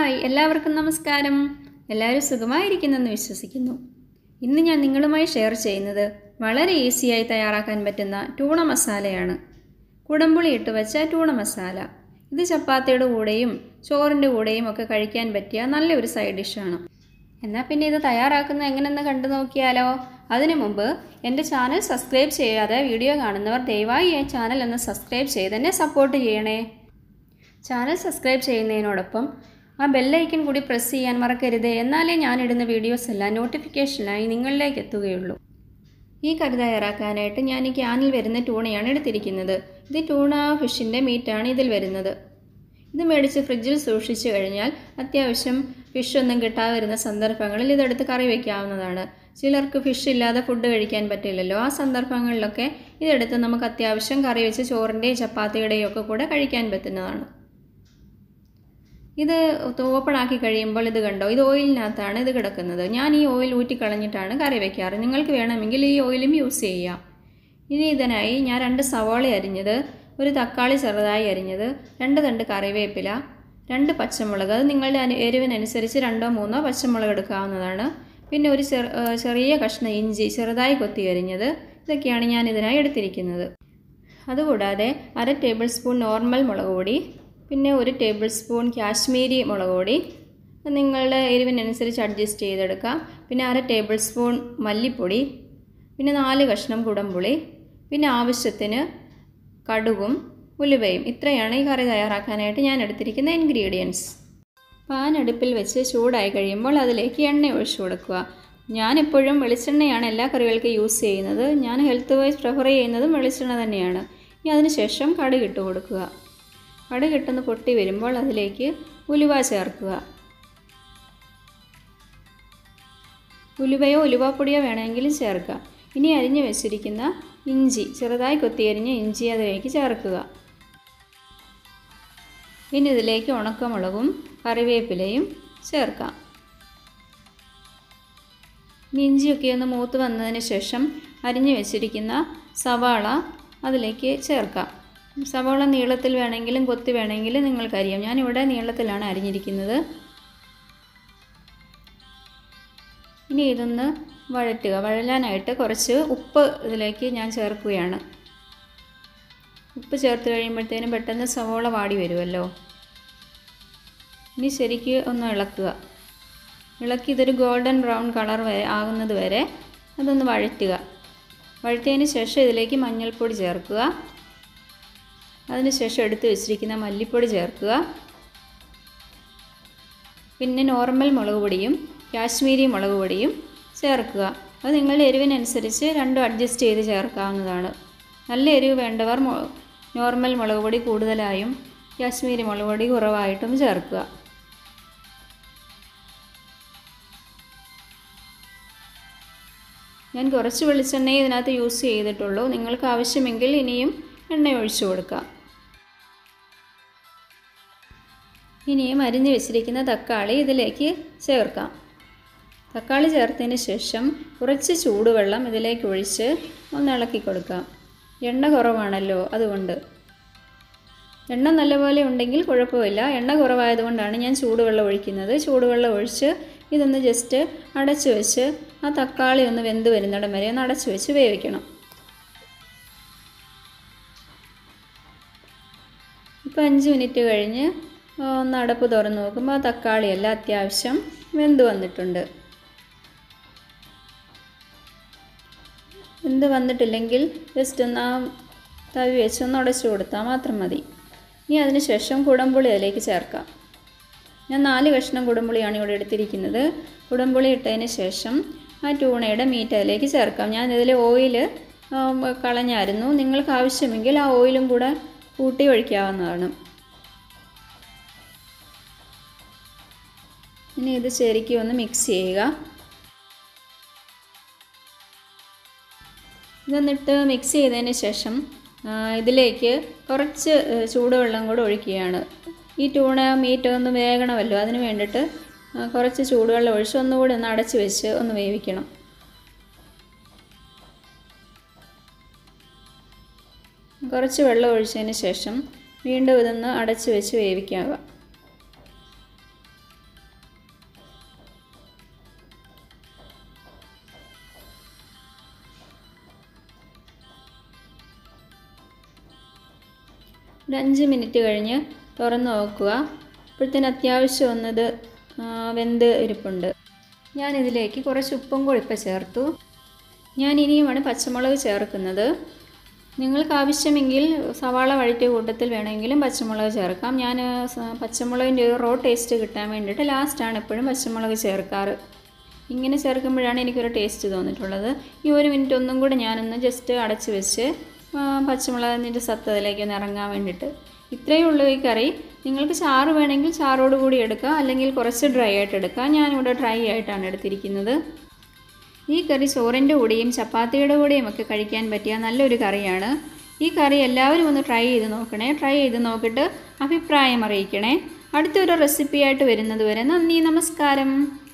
hi എല്ലാവർക്കും നമസ്കാരം എല്ലാവരും സുഖമായിരിക്കുന്നെന്ന് വിശ്വസിക്കുന്നു ഇന്ന് ഞാൻ നിങ്ങളുമായി ഷെയർ ചെയ്യുന്നത് വളരെ ഈസിയായി തയ്യാറാക്കാൻ പറ്റുന്ന ടൂണ മസാലയാണ് കുടംപുളി ഇട്ട് വെച്ച ടൂണ മസാല ഇത് ചപ്പാത്തിയുടെ കൂടെയും ചോറിൻ്റെ കൂടെയും ഒക്കെ കഴിക്കാൻ പറ്റിയ നല്ലൊരു സൈഡ് ഡിഷാണ് എന്നാൽ പിന്നെ ഇത് തയ്യാറാക്കുന്നത് എങ്ങനെയെന്ന് കണ്ടു നോക്കിയാലോ അതിനു മുമ്പ് എൻ്റെ ചാനൽ സബ്സ്ക്രൈബ് ചെയ്യാതെ വീഡിയോ കാണുന്നവർ ദയവായി ഈ ചാനൽ ഒന്ന് സബ്സ്ക്രൈബ് ചെയ്ത് എന്നെ സപ്പോർട്ട് ചെയ്യണേ ചാനൽ സബ്സ്ക്രൈബ് ചെയ്യുന്നതിനോടൊപ്പം ആ ബെല്ലൈക്കൺ കൂടി പ്രസ് ചെയ്യാൻ മറക്കരുത് എന്നാലേ ഞാനിടുന്ന വീഡിയോസ് എല്ലാം നോട്ടിഫിക്കേഷനായി നിങ്ങളിലേക്ക് എത്തുകയുള്ളൂ ഈ കറി തയ്യാറാക്കാനായിട്ട് ഞാൻ ഈ ക്യാനിൽ വരുന്ന ടൂണയാണ് എടുത്തിരിക്കുന്നത് ഇത് ടൂണ ഫിഷിൻ്റെ മീറ്റാണ് ഇതിൽ വരുന്നത് ഇത് മേടിച്ച് ഫ്രിഡ്ജിൽ സൂക്ഷിച്ചു കഴിഞ്ഞാൽ അത്യാവശ്യം ഫിഷ് ഒന്നും കിട്ടാതെ വരുന്ന സന്ദർഭങ്ങളിൽ ഇതെടുത്ത് കറി വയ്ക്കാവുന്നതാണ് ചിലർക്ക് ഫിഷ് ഇല്ലാതെ ഫുഡ് കഴിക്കാൻ പറ്റില്ലല്ലോ ആ സന്ദർഭങ്ങളിലൊക്കെ ഇതെടുത്ത് നമുക്ക് അത്യാവശ്യം കറി വെച്ച് ചോറിൻ്റെയും ചപ്പാത്തിയുടെയും ഒക്കെ കൂടെ കഴിക്കാൻ പറ്റുന്നതാണ് ഇത് ഓപ്പൺ ആക്കി കഴിയുമ്പോൾ ഇത് കണ്ടോ ഇത് ഓയിലിനകത്താണ് ഇത് കിടക്കുന്നത് ഞാൻ ഈ ഓയിൽ ഊറ്റിക്കളഞ്ഞിട്ടാണ് കറി വയ്ക്കാറ് നിങ്ങൾക്ക് വേണമെങ്കിൽ ഈ ഓയിലും യൂസ് ചെയ്യാം ഇനി ഇതിനായി ഞാൻ രണ്ട് സവാള അരിഞ്ഞത് ഒരു തക്കാളി ചെറുതായി അരിഞ്ഞത് രണ്ട് തണ്ട് കറിവേപ്പില രണ്ട് പച്ചമുളക് അത് നിങ്ങളുടെ അനു എരിവിനനുസരിച്ച് രണ്ടോ മൂന്നോ പച്ചമുളക് എടുക്കാവുന്നതാണ് പിന്നെ ഒരു ചെറിയ കഷ്ണം ഇഞ്ചി ചെറുതായി കൊത്തി അരിഞ്ഞത് ഇതൊക്കെയാണ് ഞാൻ ഇതിനായി എടുത്തിരിക്കുന്നത് അതുകൂടാതെ അര ടേബിൾ സ്പൂൺ നോർമൽ മുളക് പൊടി പിന്നെ ഒരു ടേബിൾ സ്പൂൺ കാശ്മീരി മുളക് പൊടി നിങ്ങളുടെ എരിവിനനുസരിച്ച് അഡ്ജസ്റ്റ് ചെയ്തെടുക്കാം പിന്നെ അര ടേബിൾ സ്പൂൺ മല്ലിപ്പൊടി പിന്നെ നാല് കഷ്ണം കുടംപുളി പിന്നെ ആവശ്യത്തിന് കടുകും ഉലുവയും ഇത്രയാണ് ഈ കറി തയ്യാറാക്കാനായിട്ട് ഞാൻ എടുത്തിരിക്കുന്ന ഇൻഗ്രീഡിയൻസ് പാൻ അടുപ്പിൽ വെച്ച് ചൂടായി കഴിയുമ്പോൾ അതിലേക്ക് എണ്ണ ഒഴിച്ചു കൊടുക്കുക ഞാനെപ്പോഴും വെളിച്ചെണ്ണയാണ് എല്ലാ കറികൾക്കും യൂസ് ചെയ്യുന്നത് ഞാൻ ഹെൽത്ത് വൈസ് പ്രിഫർ ചെയ്യുന്നതും വെളിച്ചെണ്ണ തന്നെയാണ് ഇനി അതിനുശേഷം കടുക് ഇട്ട് കൊടുക്കുക കടുക് ഇട്ടൊന്ന് പൊട്ടി വരുമ്പോൾ അതിലേക്ക് ഉലുവ ചേർക്കുക ഉലുവയോ ഉലുവാപ്പൊടിയോ വേണമെങ്കിലും ചേർക്കാം ഇനി അരിഞ്ഞു വെച്ചിരിക്കുന്ന ഇഞ്ചി ചെറുതായി കൊത്തിയരിഞ്ഞ ഇഞ്ചി അതിലേക്ക് ചേർക്കുക ഇനി ഇതിലേക്ക് ഉണക്കമുളകും കറിവേപ്പിലയും ചേർക്കാം ഇനി ഇഞ്ചിയൊക്കെ ഒന്ന് മൂത്ത് വന്നതിന് ശേഷം അരിഞ്ഞു വെച്ചിരിക്കുന്ന സവാള അതിലേക്ക് ചേർക്കാം സവാള നീളത്തിൽ വേണമെങ്കിലും കൊത്തി വേണമെങ്കിലും നിങ്ങൾക്കറിയാം ഞാനിവിടെ നീളത്തിലാണ് അരിഞ്ഞിരിക്കുന്നത് ഇനി ഇതൊന്ന് വഴറ്റുക വഴലാനായിട്ട് കുറച്ച് ഉപ്പ് ഇതിലേക്ക് ഞാൻ ചേർക്കുകയാണ് ഉപ്പ് ചേർത്ത് കഴിയുമ്പോഴത്തേനും പെട്ടെന്ന് സവോള വാടി വരുമല്ലോ ഇനി ശരിക്ക് ഒന്ന് ഇളക്കുക ഇളക്കി ഇതൊരു ഗോൾഡൻ ബ്രൗൺ കളർ വരെ ആകുന്നത് വരെ അതൊന്ന് വഴറ്റുക വഴറ്റിയതിന് ശേഷം ഇതിലേക്ക് മഞ്ഞൾപ്പൊടി ചേർക്കുക അതിനുശേഷം എടുത്ത് വെച്ചിരിക്കുന്ന മല്ലിപ്പൊടി ചേർക്കുക പിന്നെ നോർമൽ മുളക് പൊടിയും കാശ്മീരി മുളക് പൊടിയും ചേർക്കുക അത് നിങ്ങളുടെ എരിവിനനുസരിച്ച് രണ്ടും അഡ്ജസ്റ്റ് ചെയ്ത് ചേർക്കാവുന്നതാണ് നല്ല എരിവ് വേണ്ടവർ നോർമൽ മുളക് പൊടി കൂടുതലായും കാശ്മീരി മുളക് പൊടി കുറവായിട്ടും ചേർക്കുക ഞാൻ കുറച്ച് വെളിച്ചെണ്ണയെ ഇതിനകത്ത് യൂസ് ചെയ്തിട്ടുള്ളൂ നിങ്ങൾക്ക് ആവശ്യമെങ്കിൽ ഇനിയും എണ്ണ ഒഴിച്ചു കൊടുക്കാം ഇനിയും അരിഞ്ഞു വെച്ചിരിക്കുന്ന തക്കാളി ഇതിലേക്ക് ചേർക്കാം തക്കാളി ചേർത്തതിന് ശേഷം കുറച്ച് ചൂടുവെള്ളം ഇതിലേക്ക് ഒഴിച്ച് ഒന്ന് ഇളക്കി കൊടുക്കാം എണ്ണ കുറവാണല്ലോ അതുകൊണ്ട് എണ്ണ നല്ലപോലെ ഉണ്ടെങ്കിൽ കുഴപ്പമില്ല എണ്ണ കുറവായതുകൊണ്ടാണ് ഞാൻ ചൂടുവെള്ളം ഒഴിക്കുന്നത് ചൂടുവെള്ളം ഒഴിച്ച് ഇതൊന്ന് ജസ്റ്റ് അടച്ചു വെച്ച് ആ തക്കാളി ഒന്ന് വെന്ത് വരുന്നിടം വരെ ഒന്ന് അടച്ചു വെച്ച് വേവിക്കണം ഇപ്പോൾ അഞ്ച് മിനിറ്റ് കഴിഞ്ഞ് ഒന്ന് അടപ്പ് തുറന്ന് നോക്കുമ്പോൾ ആ തക്കാളിയെല്ലാം അത്യാവശ്യം വെന്ത് വന്നിട്ടുണ്ട് വെന്ത് വന്നിട്ടില്ലെങ്കിൽ ജസ്റ്റ് ഒന്ന് ആ തവി വെച്ച് ഒന്ന് ഉടച്ചു കൊടുത്താൽ മാത്രം മതി ഇനി അതിന് ശേഷം കുടംപുളി അതിലേക്ക് ചേർക്കാം ഞാൻ നാല് കഷ്ണം കുടംപുളിയാണ് ഇവിടെ എടുത്തിരിക്കുന്നത് കുടംപുളി ഇട്ടതിന് ശേഷം ആ ടൂണയുടെ മീറ്റ് അതിലേക്ക് ചേർക്കാം ഞാൻ ഇതിൽ ഓയിൽ കളഞ്ഞായിരുന്നു നിങ്ങൾക്ക് ആവശ്യമെങ്കിൽ ആ ഓയിലും കൂടെ കൂട്ടി ഒഴിക്കാവുന്നതാണ് ഇനി ഇത് ശരിക്കും ഒന്ന് മിക്സ് ചെയ്യുക ഇതൊന്നിട്ട് മിക്സ് ചെയ്തതിന് ശേഷം ഇതിലേക്ക് കുറച്ച് ചൂടുവെള്ളം കൂടെ ഒഴിക്കുകയാണ് ഈ ടൂണ മീറ്റ് ഒന്ന് വേകണമല്ലോ അതിന് വേണ്ടിയിട്ട് കുറച്ച് ചൂടുവെള്ളം ഒഴിച്ച് ഒന്നുകൂടി ഒന്ന് അടച്ച് വെച്ച് ഒന്ന് വേവിക്കണം കുറച്ച് വെള്ളം ഒഴിച്ചതിന് ശേഷം വീണ്ടും ഇതൊന്ന് അടച്ച് വെച്ച് വേവിക്കുക ഒരു അഞ്ച് മിനിറ്റ് കഴിഞ്ഞ് തുറന്ന് നോക്കുക അപ്പോഴത്തേന് അത്യാവശ്യം ഒന്നത് ആ, വെന്ത് ഇരിപ്പുണ്ട് ഞാനിതിലേക്ക് കുറച്ച് ഉപ്പും കൂടി ഇപ്പം ചേർത്തു ഞാൻ ഇനിയുമാണ് പച്ചമുളക് ചേർക്കുന്നത് നിങ്ങൾക്ക് ആവശ്യമെങ്കിൽ സവാള വഴറ്റിയ കൂട്ടത്തിൽ വേണമെങ്കിലും പച്ചമുളക് ചേർക്കാം ഞാൻ സ- പച്ചമുളകിൻ്റെ ഒരു റോ ടേസ്റ്റ് കിട്ടാൻ വേണ്ടിയിട്ട് ലാസ്റ്റാണ് എപ്പോഴും പച്ചമുളക് ചേർക്കാറ് ഇങ്ങനെ ചേർക്കുമ്പോഴാണ് എനിക്കൊരു ടേസ്റ്റ് തോന്നിയിട്ടുള്ളത് ഈ ഒരു മിനിറ്റ് ഒന്നും കൂടെ ഞാനൊന്ന് ജസ്റ്റ് അടച്ച് വെച്ച് ആ, പച്ചമുളകിൻ്റെ സത്ത് അതിലേക്ക് ഒന്ന് ഇറങ്ങാൻ വേണ്ടിയിട്ട് ഇത്രയേ ഉള്ളൂ ഈ കറി നിങ്ങൾക്ക് ചാറ് വേണമെങ്കിൽ ചാറോട് കൂടി എടുക്കാം അല്ലെങ്കിൽ കുറച്ച് ഡ്രൈ ആയിട്ട് എടുക്കാം ഞാനിവിടെ ഡ്രൈ ആയിട്ടാണ് എടുത്തിരിക്കുന്നത് ഈ കറി ചോറിൻ്റെ കൂടെയും ചപ്പാത്തിയുടെ കൂടെയും ഒക്കെ കഴിക്കാൻ പറ്റിയ നല്ലൊരു കറിയാണ് ഈ കറി എല്ലാവരും ഒന്ന് ട്രൈ ചെയ്ത് നോക്കണേ ട്രൈ ചെയ്ത് നോക്കിയിട്ട് അഭിപ്രായം അറിയിക്കണേ അടുത്തൊരു റെസിപ്പിയായിട്ട് വരുന്നത് വരെ നന്ദി നമസ്കാരം